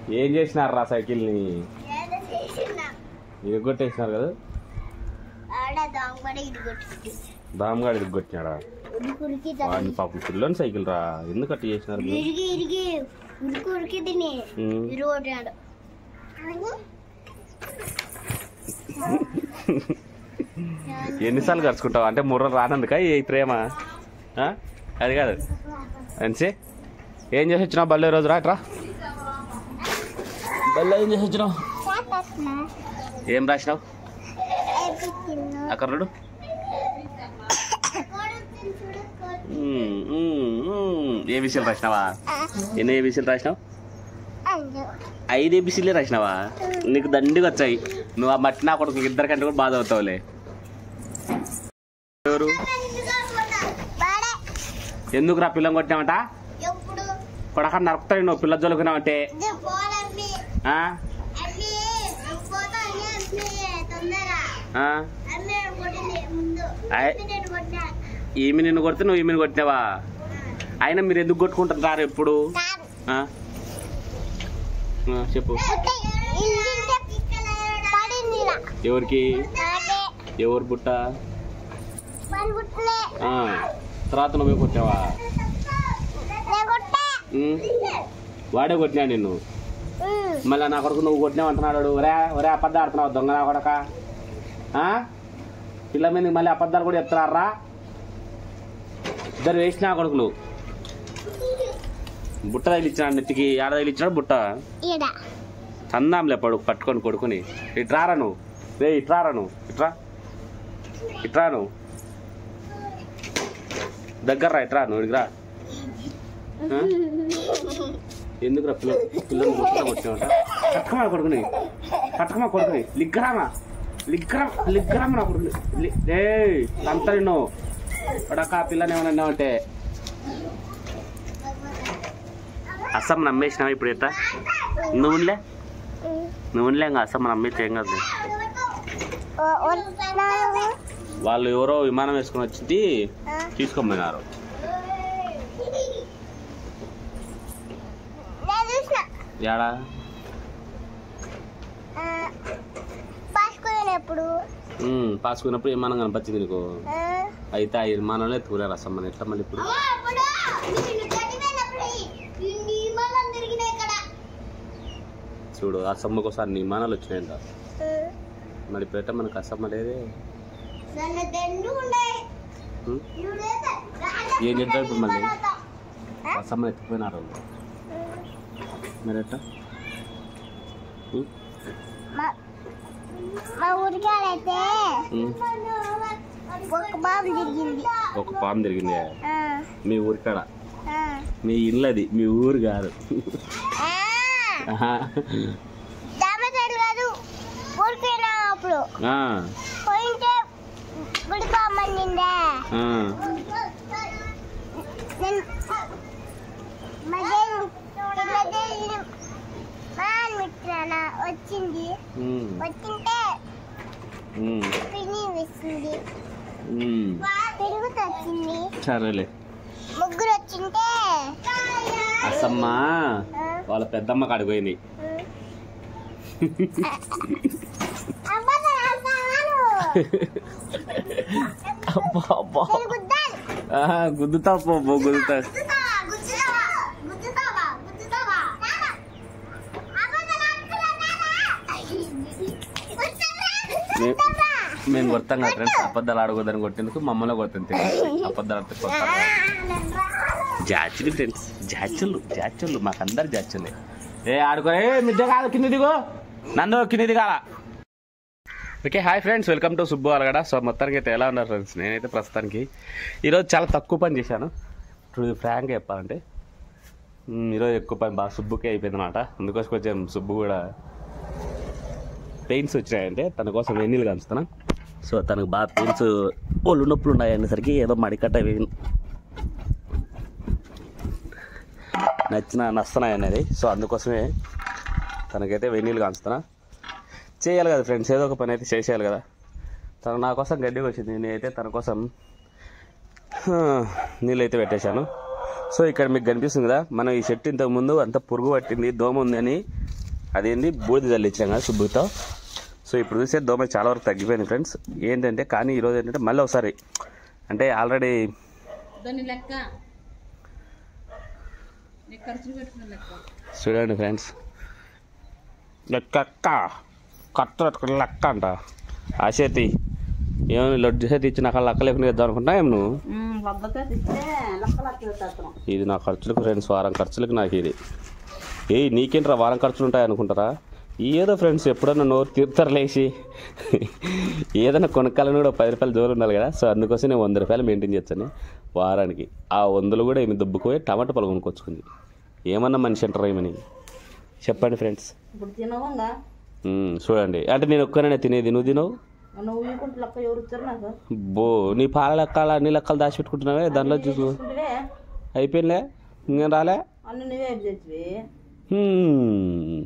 ఏం చేసినారు రా సైకిల్ని ఏదో చేసినా ఇరగొట్టేసినారు కదా ఆడ దొంగడ ఇది కొట్టి దామగాడు ఇరగొట్టినాడా ఉరికి ఉరికి వాడిని పాపం పిల్లని సైకిల్ రా ఎందుకు అట్ట చేసినారు మీరు? ఇరిగి ఇరిగి ఉరికి ఉరికి తిని ఉమ్. ఇరుగొట్టాడు ఎన్నిసార్లు ఖర్చుకుంటావు అంటే ముర్ర రానందుక ఈ ప్రేమ ఆ? అది కాదు అనిసి ఏం చేసి వచ్చినావు బల్ల రోజు రా ఇట్రా బల్ల ఏం చేసి వచ్చినావు ఏం రాసినావు అక్కడ చూడు ఉమ్, ఉమ్, ఉమ్. ఏ విషయాలు రాసినావా ఎన్ని ఏ విషయాలు రాసినావు ఐదు ఏబిసీలే రాసినావా నీకు దండిగా వచ్చాయి నువ్వు ఆ మట్టి నా కొడుకు ఇద్దరికంటే కూడా బాధ అవుతావులే ఎవరు ఎందుకు రా పిల్లని కొట్టినామంట ఎప్పుడు కొడక నరుకుతాడు నువ్వు పిల్ల జోలుకున్నావంటే ఇది పోలన్నీ ఆ? అన్ని పోతా అన్ని అన్ని తొందర ఆ? అన్ని కొట్టింది ముందు ఆయ్. అన్ని నేను కొట్టినా ఈమె నిన్ను కొడితే నువ్వు ఈమెను కొట్టినావా అయినా మీరు ఎందుకు కొట్టుకుంటున్నారు ఎప్పుడు కాదు ఆ? ఆ, చెప్పు పడింది ఇలా. ఎవరికి నాకే ఎవరు బుట్ట పని పుట్టలే. ఆ. తర్వాత నువ్వే కొట్టినావా నేను కొట్టా. ఉమ్. వాడే కొట్టినా నిన్ను ఉమ్. మళ్ళీ నా కొడుకు నువ్వు కొట్టినావు అంటున్నాడు ఒరే ఒరే అబద్ధాలు ఆడుతున్నావు దొంగ నా కొడక ఆ? పిల్ల మీద మళ్ళీ అబద్ధాలు కూడా చెప్తున్నారా ఇద్దరు వేసిన కొడుకులు బుట్ట తగిలిచ్చినాడు నెత్తికి ఆడ తగిలిచ్చినాడు బుట్ట ఈడ. చందాంలే పడు పట్టుకొని కొడుకుని ఇట్రారా నువ్వు రే ఇట్రారా నువ్వు ఇట్రా ఇట్రా నువ్వు దగ్గర రా ఇట్రా నువ్వు ఇడికి రా ఆ? ఎందుకు రా పిల్ల పిల్లలు ముట్టుగా వచ్చినావంట పట్టుకమా కొడుకుని పట్టుకమా కొడుకుని లిగ్గరామా లిగ్గరా లిగ్గరామా నా కొడుకుని లి- ఏయ్ అంతా నిన్ను పడక పిల్లని ఏమన్నా అన్నావంటే అస్సం నమ్మేసినావా ఇప్పుడు ఎట్లా నువ్వులే ఉమ్. నువ్వులే ఇంకా అస్సం నమ్మేసి ఏం కాదు ఓ- వస్తున్నాను. వాళ్ళు ఎవరో విమానం వేసుకొని వచ్చి ఆ. తీసుకోమన్నారు నేను చూసిన. ఏడా ఆ, పాసుకునేటప్పుడు ఉమ్, పాసుకున్నప్పుడు విమానం కనిపించింది నీకు ఆ. అయితే ఆ విమానంలో ఎత్తుకురారు అసమ్మని ఎట్లా మళ్ళీ ఇప్పుడు అమ్మా, అప్పుడు నేను చదివేటప్పుడు ఈ నియమాలు తిరిగినాయి ఇక్కడ. చూడు అసమ్మకు ఒకసారి నీ విమానాలు వచ్చినాయంట ఉమ్. మరి పేట మనకు అసమ్మ లేదే నన్ను దండు ఉన్నాయి. ఉమ్, ఇవి లేదా? ఏం చేద్దాం ఇప్పుడు మళ్ళీ ఆ? అసమ్మని ఎత్తుకుపోయినారు వాళ్ళు మరి ఎట్లా ఉమ్, మా మా ఊరికాడైతే ఉమ్, ఒక బాబు తిరిగింది ఒక పాము తిరిగింది ఆ, మీ ఊరికాడ ఆ. మీ ఇల్లు అది మీ ఊరు కాదు ఆ, ఆహా. దామతోడు కాదు ఊరికైనా అప్పుడు ఆ, పోయింటే గుడిపోమనిందే ఆ. నేను మధ్యాహ్నం మధ్యాహ్నం మా మిత్రాన వచ్చింది ఉమ్, వచ్చింటే ఉమ్, పిని వేసింది ఉమ్. తిరుగుతూ వచ్చింది సరేలే ముగ్గురు వచ్చింటే అసమ్మ ఆ, వాళ్ళ పెద్దమ్మ కాడికి పోయింది ఉమ్. అబ్బా, రాసాను. అబ్బా, అబ్బా. నేను గుద్దాను. ఆహా, గుద్దుతా పో పో, గుద్దుతా గుద్దుతావా? గుద్దుతావా? గుద్దుతావా? గుద్దుతావా? నాన్న. అబద్ధాలు ఆడుతున్నావా, నాన్న? మే- గుద్దుతావా? మేము కొడతాం కదా ఫ్రెండ్స్ అబద్ధాలు ఆడకూడదని కొట్టేందుకు మమ్మల్ని కొడుతుంది తెలియదు అబద్ధాలు ఆడితే కొడతాం కదా. జాచులు ఫ్రెండ్స్ జాచులు జాచులు మాకందరు జాచులే ఏ ఆడుకో ఏ మిద్దె కాదు కింద దిగో నన్ను కింద దిగాల okay hi friends welcome to Subbu Alagada so మొత్తానికి అయితే ఎలా ఉన్నారు ఫ్రెండ్స్ నేనైతే ప్రస్తుతానికి ఈరోజు చాలా తక్కువ పని చేశాను ఇప్పుడు ఫ్రాంక్గా చెప్పాలంటే మ్, ఈరోజు ఎక్కువ పని బాగా సుబ్బుకే అయిపోయింది అనమాట అందుకోసం కొంచెం సుబ్బు కూడా పెయిన్స్ వచ్చినాయంటే తన కోసం వెన్నీళ్ళు కంచుతాను సో తనకు బాగా పెయిన్స్ ఒళ్ళు నొప్పులు ఉన్నాయి అనేసరికి ఏదో మడికట్ట అవి నచ్చిన నస్తున్నాయి అనేది సో అందుకోసమే తనకైతే వెన్నీళ్ళు కాంచుతున్నా చేయాలి కదా ఫ్రెండ్స్ ఏదో ఒక పని అయితే చేసేయాలి కదా తను నా కోసం గడ్డికి వచ్చింది నేనైతే తన కోసం హా, నీళ్ళైతే పెట్టేశాను సో ఇక్కడ మీకు కనిపిస్తుంది కదా మనం ఈ చెట్టు ఇంతకు ముందు అంత పురుగు పట్టింది దోమ ఉందని అదేంది బూడిద చల్లించాం కదా సుబ్బుతో సో ఇప్పుడు చూసే దోమ చాలా వరకు తగ్గిపోయింది ఫ్రెండ్స్ ఏంటంటే కానీ ఈరోజు ఏంటంటే మళ్ళీ ఒకసారి అంటే ఆల్రెడీ దాని లెక్క నీ ఖర్చులు పెట్టుకున్న లెక్క చూడండి ఫ్రెండ్స్ లెక్క కట్ట లెక్క అంట ఆ చేతి ఏమైనా లడ్డు చేతి ఇచ్చి నాకు లెక్క లేకుండా ఇద్దాం అనుకుంటా ఏం నువ్వు వద్దతో ఇస్తే లెక్క లెక్క చేస్తాను ఇది నా ఖర్చులకు ఫ్రెండ్స్ వారం ఖర్చులకు నాకు ఇది ఏ నీకేంట్రా వారం ఖర్చులు ఉంటాయి అనుకుంటారా ఏదో ఫ్రెండ్స్ ఎప్పుడన్నా నోరు తీరుతారు లేచి ఏదైనా కొనుక్కాలని కూడా ఒక పది రూపాయలు జోలు ఉండాలి కదా సో అందుకోసం నేను వంద రూపాయలు మెయింటైన్ చేస్తాను వారానికి ఆ వందలు కూడా ఏమి దుబ్బుకుపోయి టమాటా పొలం కొనుక్కొచ్చుకుంది ఏమన్నా మనిషి అంటారా ఏమని చెప్పండి ఫ్రెండ్స్ ఇప్పుడు తినవంగా మ్మ్, చూడండి అంటే నేను ఒక్కనే తినేది నువ్వు తినవు నువ్వు ఇవ్వకుంటే లెక్క ఎవరు ఇచ్చారు నాకు బో నీ పాల లెక్కలు అన్ని లెక్కలు దాచిపెట్టుకుంటున్నావే దానిలో చూసు చూసుకుంటే అయిపోయిందిలే ఇంకేం రాలే అన్ని నువ్వే చేసివి హ్మ్.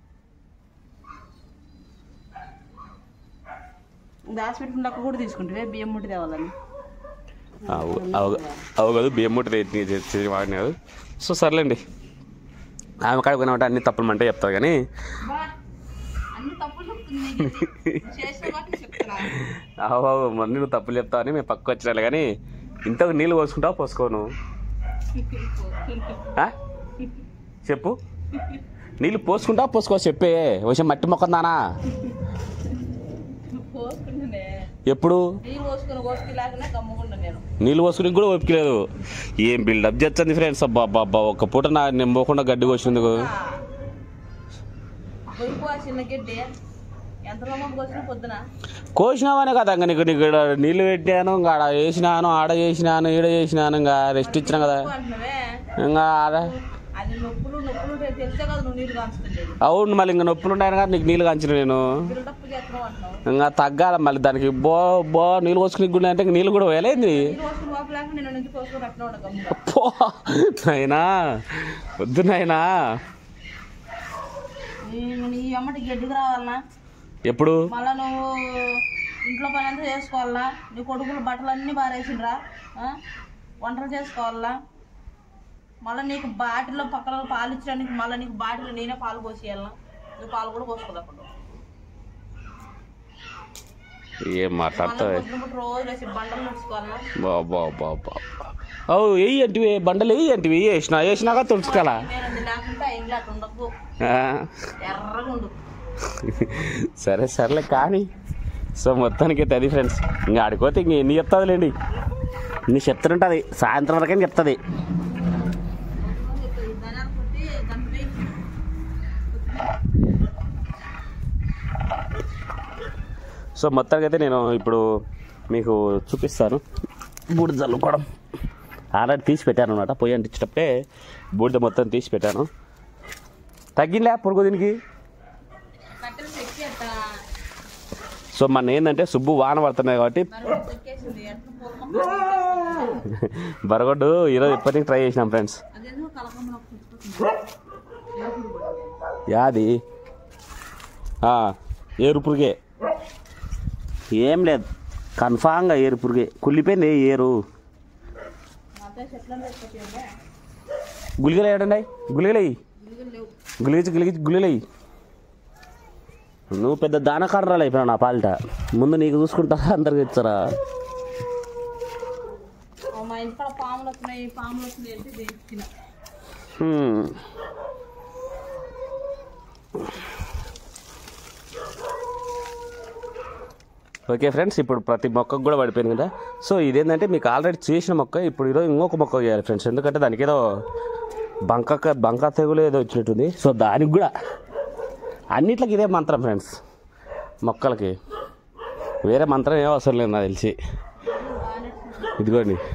దాచిపెట్టుకుని లెక్క కూడా తీసుకుంటే బియ్యం ముట్టి తేవాలని అవు అవు అవు కాదు బియ్యం మూట వాడిన కాదు సో సర్లేండి ఆమె కాడికి పోయినామంటే అన్ని తప్పులు అంటే చెప్తారు కానీ అన్ని తప్పులు చెప్తుంది చేసిన వాటిని చెప్తున్నా అవు అవు మరి నువ్వు తప్పులు చెప్తావని మేము పక్క వచ్చినా కానీ ఇంతకు నీళ్ళు పోసుకుంటావు పోసుకోను ఆ? చెప్పు నీళ్ళు పోసుకుంటావు పోసుకో చెప్పే వచ్చి మట్టి మొక్కందానా పోసుకుంటునే ఎప్పుడు నీళ్ళు పోసుకుని కోసుకు లేకనే గమ్ముకుండా నేను నీళ్ళు పోసుకుని కూడా ఓపికలేదు ఏం బిల్డప్ చేస్తుంది ఫ్రెండ్స్ అబ్బా అబ్బా అబ్బా ఒక్క పూట నా నేను పోకుండా గడ్డి కోసినందుకు బొరుకు ఆ చిన్న గడ్డి ఎంత రమ్మం కోసిన పొద్దున కోసినావనే కదా ఇంకా నీకు నీకు ఈడ నీళ్ళు పెట్టాను ఇంకా ఆడ వేసినాను ఆడ చేసినాను ఈడ చేసినాను ఇంకా రెస్ట్ ఇచ్చినా కదా అంటున్నావే ఇంకా ఆడ అది నొప్పులు నొప్పులు ఉంటే తెలిసే కదా నువ్వు నీళ్ళు కాంచుతుండేది అవును మళ్ళీ ఇంకా నొప్పులు ఉన్నాయని కదా నీకు నీళ్ళు కాంచిన నేను బిల్డప్ చేస్తున్నావు అంటున్నావు ఇంకా తగ్గాల మళ్ళీ దానికి బో బో నీళ్ళు పోసుకుని గుండె అంటే ఇంక నీళ్ళు కూడా వేలేంది నీళ్ళు పోసుకుని వాపు లేక నేను నుంచి పోసుకుని అట్లా ఉండ గమ్ము పో నాయనా వద్దు నాయనా నీ- నీ అమ్మటి గడ్డికి రావాలనా ఎప్పుడు మళ్ళా నువ్వు ఇంట్లో పని అంతా చేసుకోవాలా నీ కొడుకులు బట్టలు అన్నీ బారేసిండ్రా ఆ? వంటలు చేసుకోవాలా మళ్ళీ నీకు బాటిల్లో పక్కన పాలు ఇచ్చడానికి మళ్ళీ నీకు బాటిల్లో నేనే పాలు పోసేయాలా నువ్వు పాలు కూడా పోసుకోదప్పుడు ఏం మాట్లాడతావు పొద్దున పూట రోజు వేసి బండలు నడుచుకోవాలా బాబా బాబా అవు వెయ్యి అంటివి బండలు వెయ్యి అంటివి వేసిన వేసినాక తుడుచుకోవాలా నేను లేకుంటే ఇంట్లో అట్లా ఉండకు ఆ, ఎర్రగా ఉండు సరే సర్లే కానీ సో మొత్తానికి అయితే అది ఫ్రెండ్స్ ఇంకా ఆడిపోతే ఇంక ఎన్ని చెప్తాదిలేండి నీ చెప్తుంటుంది సాయంత్రం వరకే చెప్తుంది ధనాలు కొట్టి గంట వేయి. సో మొత్తానికి అయితే నేను ఇప్పుడు మీకు చూపిస్తాను బూడిద చల్లుకోవడం ఆల్రెడీ తీసి పెట్టాను అనమాట పొయ్యి అంటించేటప్పుడే బూడిద మొత్తం తీసి పెట్టాను తగ్గిందా పురుగు దీనికి కట్టెలు చెక్కి అట్లా సో మన ఏంటంటే సుబ్బు వాన పడుతున్నాయి కాబట్టి మరి చెక్కేసింది ఎట్లా పూల బరగొడ్డు ఈరోజు ఇప్పటికి ట్రై చేసినాం ఫ్రెండ్స్ అదేదో కలకంలో పుచ్చుకుంటుంది యాది ఆ, ఏరు పురుగే ఏం లేదు కన్ఫామ్గా ఏరు పురుగే కుళ్ళిపోయింది ఏరు అదే చెట్లను తెచ్చుకోండి గులిగలు ఏడండి గులిగలయ్యి ఇల్లు లేవు గులిగించి గులిగించి గులిగలయ్యి నువ్వు పెద్ద దానకాడరాలు అయిపోయినావు నా పాలిట ముందు నీకు చూసుకుంటారా అందరికి ఇచ్చారా ఆ, మా ఇంటికాడ పాములు వస్తున్నాయి పాములు వస్తున్నాయి అంటే తెచ్చిన హ్మ్. ఓకే ఫ్రెండ్స్ ఇప్పుడు ప్రతి మొక్కకు కూడా పడిపోయింది కదా సో ఇదేంటంటే మీకు ఆల్రెడీ చేసిన మొక్క ఇప్పుడు ఈరోజు ఇంకొక మొక్క చేయాలి ఫ్రెండ్స్ ఎందుకంటే దానికి ఏదో బంక బంక తెగులు ఏదో వచ్చినట్టుంది సో దానికి కూడా అన్నిట్లకి ఇదే మంత్రం ఫ్రెండ్స్ మొక్కలకి వేరే మంత్రం ఏం అవసరం లేదు నాకు తెలిసి ఇదిగోండి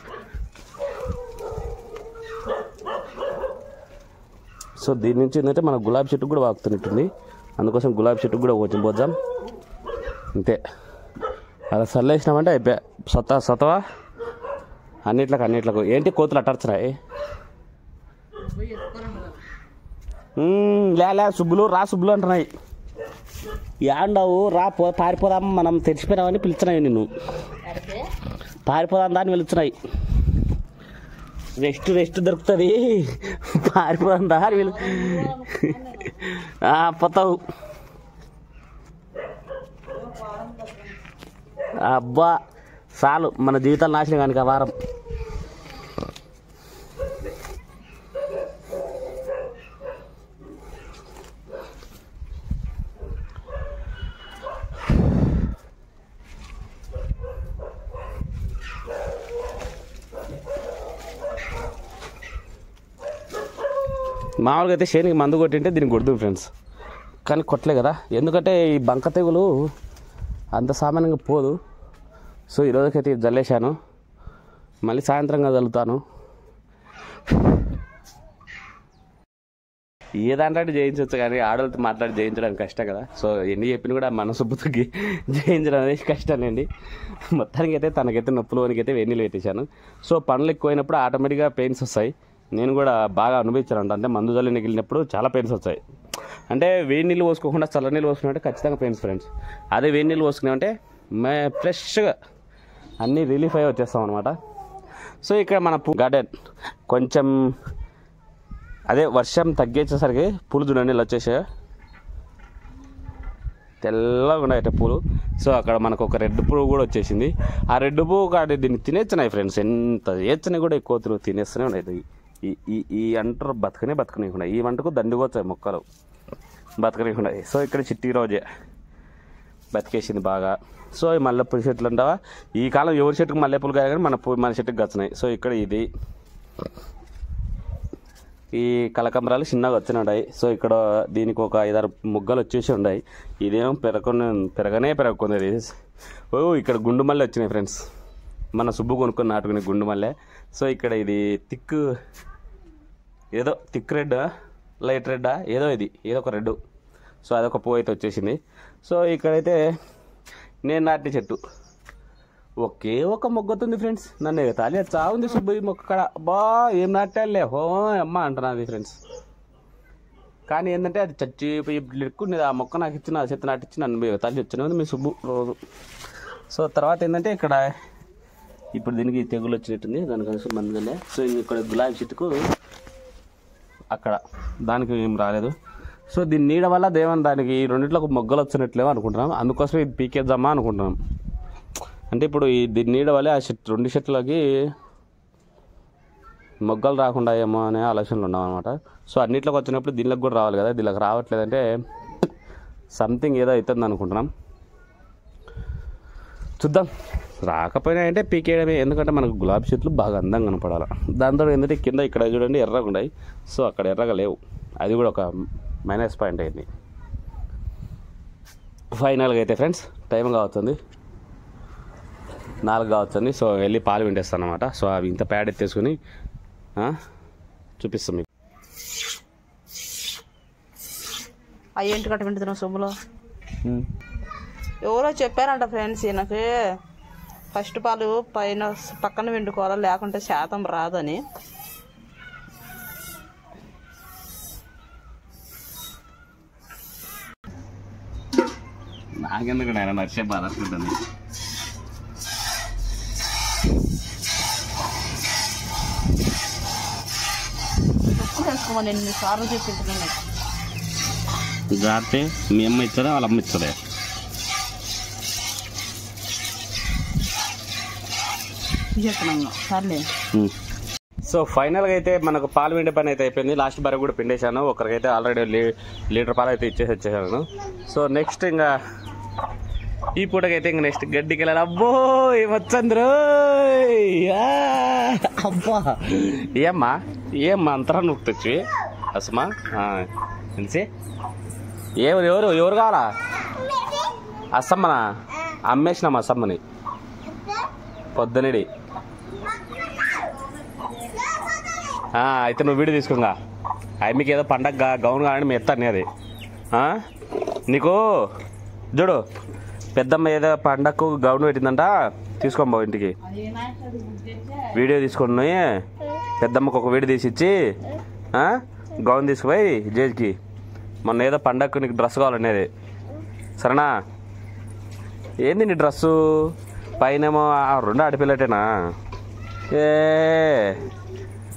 సో దీని నుంచి ఏంటంటే మన గులాబీ చెట్టు కూడా వాకుతున్నట్టుంది అందుకోసం గులాబీ చెట్టు కూడా కొంచెం పోద్దాం అంతే అలా చల్లేసినామంటే అయిపోయా సత సతవా అన్నిట్లకు అన్నిట్లకు ఏంటి కోతులు అట్టర్చున్నాయి పోయి ఎత్తుకోరండి కదా. మ్మ్, లే లే సుబ్బులు రా సుబ్బులు అంటున్నాయి యాండవు రా పో పారిపోదాం మనం తెచ్చిపోయినామని పిలుచున్నాయి నిన్ను అయితే పారిపోదాం దాన్ని పిలుచున్నాయి రెస్ట్ రెస్ట్ దొరుకుతుంది పారిపోదా వీళ్ళు ఆ, పోతావు అబ్బా చాలు మన జీవితాలు నాశనం కనుక ఆ వారం మామూలుగా అయితే శనికి మందు కొట్టింటే దీనికి కొడుతుంది ఫ్రెండ్స్ కానీ కొట్టలే కదా ఎందుకంటే ఈ బంక తెగులు అంత సామాన్యంగా పోదు సో ఈరోజుకైతే ఇది జల్లేశాను మళ్ళీ సాయంత్రంగా చల్లుతాను ఏ దాంట్లో జయించవచ్చు కానీ ఆడవాళ్ళతో మాట్లాడి జయించడానికి కష్టం కదా సో ఎన్ని చెప్పినా కూడా మనసుబ్బుతో గి- జయించడం అనేది కష్టమేండి మొత్తానికి అయితే తనకైతే నొప్పులు వనికైతే వెన్నీళ్ళు పెట్టేశాను సో పనులు ఎక్కువైనప్పుడు ఆటోమేటిక్గా పెయిన్స్ వస్తాయి నేను కూడా బాగా అనుభవించాను అంటే మందు జల్లి వెళ్ళినప్పుడు చాలా పెయిన్స్ వచ్చాయి అంటే వేడి నీళ్ళు పోసుకోకుండా చల్ల నీళ్ళు పోసుకున్నట్టే ఖచ్చితంగా పెయిన్స్ ఫ్రెండ్స్ అదే వేడి నీళ్ళు పోసుకున్నామంటే మే ఫ్రెష్గా అన్నీ రిలీఫ్ అయ్యి వచ్చేస్తాం అనమాట సో ఇక్కడ మన గార్డెన్ కొంచెం అదే వర్షం తగ్గేసేసరికి పూలు చూడండి ఇలా వచ్చేసాయి తెల్లగా ఉన్నాయి పూలు సో అక్కడ మనకు ఒక రెడ్ పువ్వు కూడా వచ్చేసింది ఆ రెడ్ పువ్వు కాదు దీన్ని తినేస్తున్నాయి ఫ్రెండ్స్ ఎంత ఏచని కూడా ఎక్కువ తిరుగు తినేస్తూనే ఉన్నాయి ఇది. ఈ ఈ ఈ అంటారు బతకనే బతకనీయకుండా ఈ వంటకు దండిగొచ్చాయి మొక్కలు బతకనీయకుండా సో ఇక్కడ చిట్టి రోజే బతికేసింది బాగా సో ఈ మల్లెపూల చెట్లు అంటావా ఈ కాలం ఎవరి చెట్టుకు మల్లెపూలు కాదు కానీ మన పూ- మన చెట్టుకు గచ్చినాయి సో ఇక్కడ ఇది ఈ కలకంబరాలు చిన్నగా వచ్చి ఉన్నాయి సో ఇక్కడ దీనికి ఒక ఐదారు ముగ్గలు వచ్చేసి ఉన్నాయి ఇదేమో పెరగకుండా పెరగనే పెరగకుంది ఇది ఓ ఇక్కడ గుండు మల్లె వచ్చినాయి ఫ్రెండ్స్ మన సుబ్బు కొనుక్కొని నాటుకునే గుండు మల్లె సో ఇక్కడ ఇది థిక్ ఏదో థిక్ రెడ్ లైట్ రెడ్ ఏదో ఇది ఏదో ఒక రెడ్ సో అదొక పువ్వు అయితే వచ్చేసింది సో ఇక్కడైతే నేను నాటిన చెట్టు ఒకే ఒక మొగ్గతుంది ఫ్రెండ్స్ నన్ను తాలి చావుంది సుబ్బు ఈ మొక్క కాడ బా ఏం నాటాలే హో అమ్మ అంటున్నది ఫ్రెండ్స్ కానీ ఏంటంటే అది చచ్చి ఎక్కున్నది ఆ మొక్క నాకు ఇచ్చిన ఆ చెత్త నాటిచ్చి నన్ను తల్లి వచ్చినది మీ సుబ్బు రోజు సో తర్వాత ఏంటంటే ఇక్కడ ఇప్పుడు దీనికి తెగులు వచ్చినట్టుంది దానికోసం మందులే సో ఇక్కడ గులాబీ చెట్టుకు అక్కడ దానికి ఏం రాలేదు సో దీని నీడ వల్ల దేవన్ దానికి ఈ రెండిట్లో మొగ్గలు వచ్చినట్లేమో అనుకుంటున్నాం అందుకోసం ఇది పీకేద్దామా అనుకుంటున్నాం అంటే ఇప్పుడు ఈ దీని నీడ వల్లే ఆ చెట్టు రెండు చెట్లకి మొగ్గలు రాకుండా ఏమో అనే ఆలోచనలు ఉన్నాం అనమాట సో అన్నిట్లోకి వచ్చినప్పుడు దీనిలోకి కూడా రావాలి కదా దీనికి రావట్లేదంటే సంథింగ్ ఏదో అవుతుంది అనుకుంటున్నాం చూద్దాం రాకపోయినా అంటే పీకేయడమే ఎందుకంటే మనకు గులాబీ చెట్లు బాగా అందంగా కనపడాలి దాంతో ఏంటంటే కింద ఇక్కడ చూడండి ఎర్రగా ఉన్నాయి సో అక్కడ ఎర్రగా లేవు అది కూడా ఒక మైనస్ పాయింట్ అయింది ఫైనల్గా అయితే ఫ్రెండ్స్ టైం కావస్తుంది నాలుగు కావస్తుంది సో వెళ్ళి పాలు వింటేస్తాను అనమాట సో అవి ఇంత ప్యాడ్ ఎత్తేసుకుని ఆ, చూపిస్తాం మీకు అవి ఏంటి కట్ట వింటున్నావు సొమ్ములో ఎవరో చెప్పారంట ఫ్రెండ్స్ ఈయనకి ఫస్ట్ పాలు పైన పక్కన వండుకోవాలి లేకుంటే శాతం రాదని నాకెందుకు నేను నచ్చే బాధ ఉంటుంది ఎప్పుడు వేసుకోమని ఎన్ని సార్లు చెప్పింటున్నాను జాతే మీ అమ్మ ఇచ్చదా వాళ్ళ అమ్మ ఇచ్చదే చెప్తున్నాను సర్లే సో ఫైనల్గా అయితే మనకు పాలు పిండే పని అయితే అయిపోయింది లాస్ట్ బరకు కూడా పిండేశాను ఒకరికైతే ఆల్రెడీ లీ లీటర్ పాలు అయితే ఇచ్చేసి వచ్చేసాను సో నెక్స్ట్ ఇంకా ఈ పూటకైతే ఇంకా నెక్స్ట్ గడ్డికి వెళ్ళాలి అబ్బో ఏమొచ్చంద్రు అబ్బా ఏమ్మా ఏమ్మా అంతరా నువ్వు తెచ్చి అసమా తెలిసి ఎవరు ఎవరు ఎవరు కావాలా అసమ్మనా అమ్మేసినాం అసమ్మని పొద్దునడి ఆ, అయితే నువ్వు వీడియో తీసుకుంగా అవి మీకు ఏదో పండగ గా- గౌన్ కావాలని మీ ఎత్తాను అది ఆ? నీకు చూడు పెద్దమ్మ ఏదో పండగకు గౌన్ పెట్టిందంట తీసుకోం బావు ఇంటికి వీడియో తీసుకుని పెద్దమ్మకు ఒక వీడియో తీసి ఇచ్చి ఆ? గౌన్ తీసుకుపోయి జేజ్కి మొన్న ఏదో పండగకు నీకు డ్రెస్ కావాలనేది సరేనా ఏంది నీ డ్రెస్సు పైనేమో ఆ రెండు ఆడపిల్లటేనా ఏ